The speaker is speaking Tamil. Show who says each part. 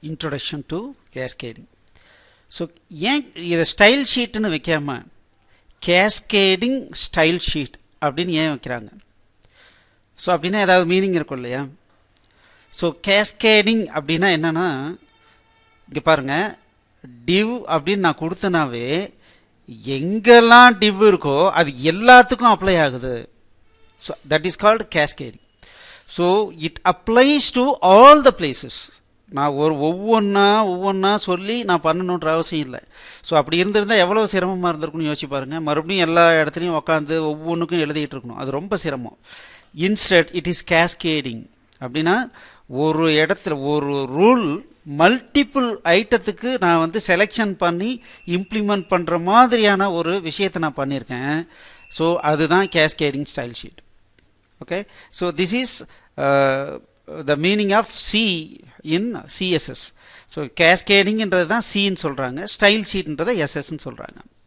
Speaker 1: இன்ட்ரொடக்ஷன் டு கேஸ்கேடிங் ஸோ ஏன் இதை ஸ்டைல் ஷீட்டுன்னு வைக்காம கேஸ்கேடிங் ஸ்டைல் ஷீட் அப்படின்னு ஏன் வைக்கிறாங்க ஸோ அப்படின்னா ஏதாவது மீனிங் இருக்கும் இல்லையா ஸோ கேஸ்கேடிங் அப்படின்னா என்னென்னா இங்கே பாருங்கள் டிவ் அப்படின்னு நான் கொடுத்தனாவே எங்கெல்லாம் டிவ் இருக்கோ அது எல்லாத்துக்கும் அப்ளை ஆகுது so that is called cascading so it applies to all the places நான் ஒரு ஒவ்வொன்றா ஒவ்வொன்றா சொல்லி நான் பண்ணணுன்ற அவசியம் இல்லை ஸோ அப்படி இருந்திருந்தால் எவ்வளோ சிரமமாக இருந்திருக்குன்னு யோசிச்சு பாருங்கள் மறுபடியும் எல்லா இடத்துலையும் உட்காந்து ஒவ்வொன்றுக்கும் எழுதிட்டு இருக்கணும் அது ரொம்ப சிரமம் இன்ஸ்டட் இட் இஸ் கேஸ்கேடிங் அப்படின்னா ஒரு இடத்துல ஒரு ரூல் மல்டிபிள் ஐட்டத்துக்கு நான் வந்து செலெக்ஷன் பண்ணி இம்ப்ளிமெண்ட் பண்ணுற மாதிரியான ஒரு விஷயத்தை நான் பண்ணியிருக்கேன் ஸோ அதுதான் cascading style sheet okay so this is the meaning of C in CSS so கேஸ்கேடிங்ன்றது தான் சின்னு சொல்கிறாங்க ஸ்டைல் ஷீட்ன்றதை எஸ்எஸ்ன்னு சொல்கிறாங்க